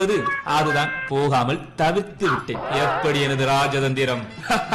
அதுதான் போகாமல் தவிர்த்து விட்டேன் எப்படி எனது ராஜதந்திரம்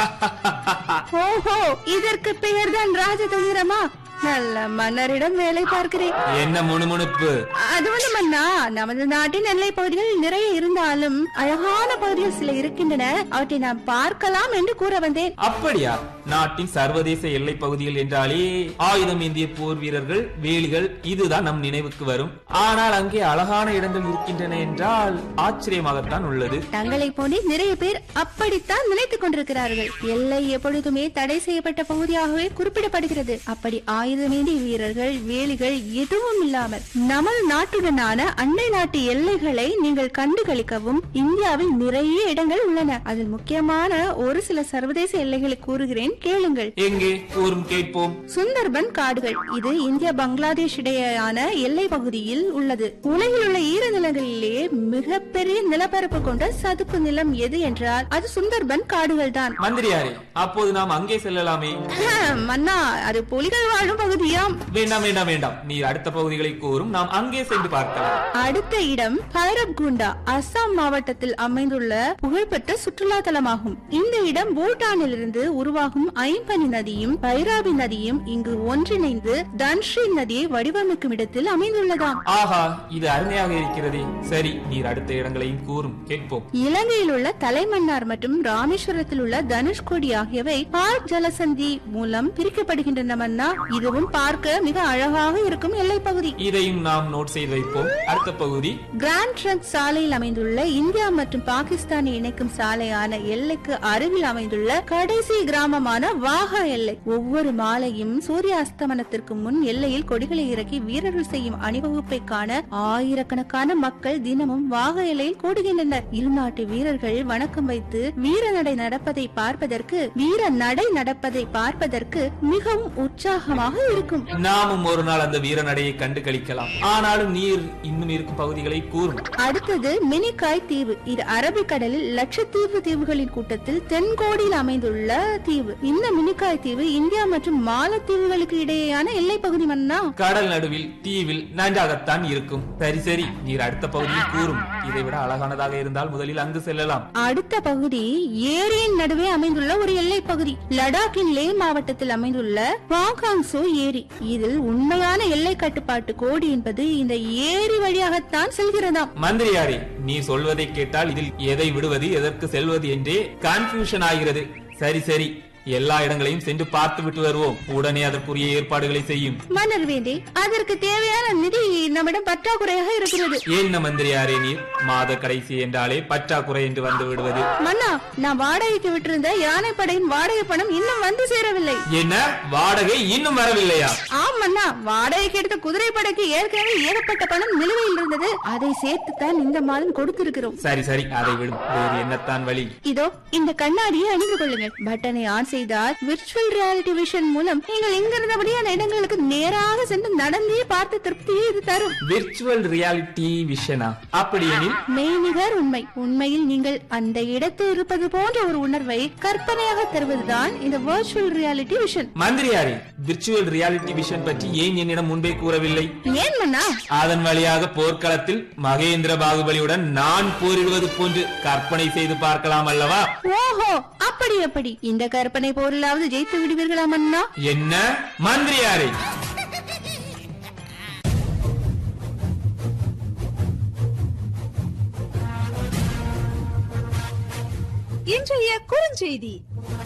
ஓஹோ இதற்கு பெயர்தான் ராஜதந்திரமா நல்ல மன்னரிடம் வேலை பார்க்கிறேன் என்ன முணுமுணுப்பு அது வந்து மன்னா நமது நாட்டின் எல்லை பகுதிகள் நிறைய இருந்தாலும் அழகான பகுதிகள் சில இருக்கின்றன அவற்றை நாம் பார்க்கலாம் என்று கூற வந்தேன் அப்படியா நாட்டின் சர்வதேச எல்லை பகுதிகள் என்றாலே ஆயுதம் ஏந்திய போர் வீரர்கள் வேலிகள் இதுதான் நம் நினைவுக்கு வரும் ஆனால் அங்கே அழகான இடங்கள் இருக்கின்றன என்றால் ஆச்சரியமாகத்தான் உள்ளது தங்களை போன்றே நிறைய பேர் அப்படித்தான் நினைத்துக் கொண்டிருக்கிறார்கள் எல்லை எப்பொழுதுமே தடை செய்யப்பட்ட பகுதியாகவே குறிப்பிடப்படுகிறது அப்படி ஆயுதமேந்திய வீரர்கள் வேலிகள் எதுவும் இல்லாமல் நமது நாட்டுடனான அண்டை நாட்டு எல்லைகளை நீங்கள் கண்டுகளிக்கவும் இந்தியாவில் நிறைய இடங்கள் உள்ளன அதில் முக்கியமான ஒரு சில சர்வதேச எல்லைகளை கூறுகிறேன் கேளுங்கள் எங்கே கூறும் கேட்போம் சுந்தர்பன் காடுகள் இது இந்தியா பங்களாதேஷ் இடையேயான எல்லை பகுதியில் உள்ளது உலகில் உள்ள ஈரநிலங்களிலேயே மிகப்பெரிய நிலப்பரப்பு கொண்ட சதுப்பு நிலம் எது என்றால் அது சுந்தர்பன் காடுகள் தான் மந்திரியாரே அப்போது நாம் அங்கே செல்லலாமே மன்னா அது புலிகள் வாழும் பகுதியாம் வேண்டாம் வேண்டாம் வேண்டாம் நீர் அடுத்த பகுதிகளை கூறும் நாம் அங்கே சென்று பார்க்கலாம் அடுத்த இடம் பைரப்குண்டா அஸ்ஸாம் மாவட்டத்தில் அமைந்துள்ள புகழ்பெற்ற சுற்றுலா தலமாகும் இந்த இடம் பூட்டானிலிருந்து உருவாகும் ஐம்பனி நதியும் பைராபி நதியும் இங்கு ஒன்றிணைந்து தன்ஸ்ரீ நதியை வடிவமைக்கும் இடத்தில் அமைந்துள்ளதாம் ஆஹா இது அருமையாக இருக்கிறதே சரி நீர் அடுத்த இடங்களையும் கூறும் கேட்போம் இலங்கையில் உள்ள தலைமன்னார் மற்றும் ராமேஸ்வரத்தில் உள்ள தனுஷ்கோடி ஆகியவை பார்க் ஜலசந்தி மூலம் பிரிக்கப்படுகின்றன மன்னா இதுவும் பார்க்க மிக அழகாக இருக்கும் எல்லை பகுதி இதையும் நாம் நோட் செய்து வைப்போம் அடுத்த பகுதி கிராண்ட் ட்ரங்க் சாலையில் அமைந்துள்ள இந்தியா மற்றும் பாகிஸ்தானை இணைக்கும் சாலையான எல்லைக்கு அருகில் அமைந்துள்ள கடைசி கிராமமான வாகா எல்லை ஒவ்வொரு மாலையும் சூரிய அஸ்தமனத்திற்கு முன் எல்லையில் கொடிகளை இறக்கி வீரர்கள் செய்யும் அணிவகுப்பை காண ஆயிரக்கணக்கான மக்கள் தினமும் வாகா எல்லையில் கூடுகின்றனர் இரு நாட்டு வீரர்கள் வணக்கம் வைத்து வீர நடை நடப்பதை பார்ப்பதற்கு வீர நடை நடப்பதை பார்ப்பதற்கு மிகவும் உற்சாகமாக இருக்கும் நாமும் ஒரு நாள் அந்த வீரநடையை கண்டு கழிக்கலாம் ஆனாலும் நீர் இன்னும் இருக்கும் பகுதிகளை கூறும் அடுத்தது மினிகாய் தீவு இது அரபிக்கடலில் லட்சத்தீவு தீவுகளின் கூட்டத்தில் தென்கோடியில் அமைந்துள்ள தீவு இந்த மினிகாய் தீவு இந்தியா மற்றும் மாலத்தீவுகளுக்கு இடையேயான எல்லை பகுதி மன்னா கடல் நடுவில் தீவில் நன்றாகத்தான் இருக்கும் சரி சரி நீர் அடுத்த பகுதியில் கூறும் இதை விட அழகானதாக இருந்தால் முதலில் அங்கு செல்லலாம் அடுத்த பகுதி ஏரியின் நடுவே அமைந்துள்ள ஒரு எல்லை பகுதி லடாக்கின் லே மாவட்டத்தில் அமைந்துள்ள வாங்காங்சோ ஏரி இதில் உண்மையான எல்லை கட்டுப்பாட்டு கோடு என்பது இந்த ஏரி வழியாகத்தான் செல்கிறதாம் மந்திரியாரே நீ சொல்வதை கேட்டால் இதில் எதை விடுவது எதற்கு செல்வது என்றே கன்ஃபியூஷன் ஆகிறது சரி சரி எல்லா இடங்களையும் சென்று பார்த்து விட்டு வருவோம் உடனே அதற்குரிய ஏற்பாடுகளை செய்யும் மன்னர் வேண்டி அதற்கு தேவையான நிதி நம்மிடம் பற்றாக்குறையாக இருக்கிறது என்ன மந்திரியாரே நீர் மாத கடைசி என்றாலே பற்றாக்குறை என்று வந்து விடுவது மன்னா நான் வாடகைக்கு விட்டிருந்த யானைப்படையின் வாடகை பணம் இன்னும் வந்து சேரவில்லை என்ன வாடகை இன்னும் வரவில்லையா ஆம் மன்னா வாடகைக்கு எடுத்த குதிரைப்படைக்கு ஏற்கனவே ஏகப்பட்ட பணம் நிலுவையில் இருந்தது அதை சேர்த்துத்தான் இந்த மாதம் கொடுத்திருக்கிறோம் சரி சரி அதை விடும் வேறு என்னத்தான் வழி இதோ இந்த கண்ணாடியை அணிந்து கொள்ளுங்கள் பட்டனை ஆன் செய்தால் விர்ச்சுவல் ரியாலிட்டி விஷன் மூலம் நீங்கள் இங்கிருந்தபடியான இடங்களுக்கு நேராக சென்று நடந்தே பார்த்த திருப்தியை இது தரும் விர்ச்சுவல் ரியாலிட்டி விஷனா அப்படியெனில் மெய்நிகர் உண்மை உண்மையில் நீங்கள் அந்த இடத்தில் இருப்பது போன்ற ஒரு உணர்வை கற்பனையாக தருவதுதான் இந்த வர்ச்சுவல் ரியாலிட்டி விஷன் மந்திரியாரே விர்ச்சுவல் ரியாலிட்டி விஷன் பற்றி ஏன் என்னிடம் முன்பே கூறவில்லை ஏன் மன்னா அதன் வழியாக போர்க்களத்தில் மகேந்திர பாகுபலியுடன் நான் போரிடுவது போன்று கற்பனை செய்து பார்க்கலாம் அல்லவா ஓஹோ அப்படி அப்படி இந்த கற்பனை போரிலாவது ஜெயித்து விடுவீர்களா மன்னா என்ன மந்திரியாரே இன்றைய குறுஞ்செய்தி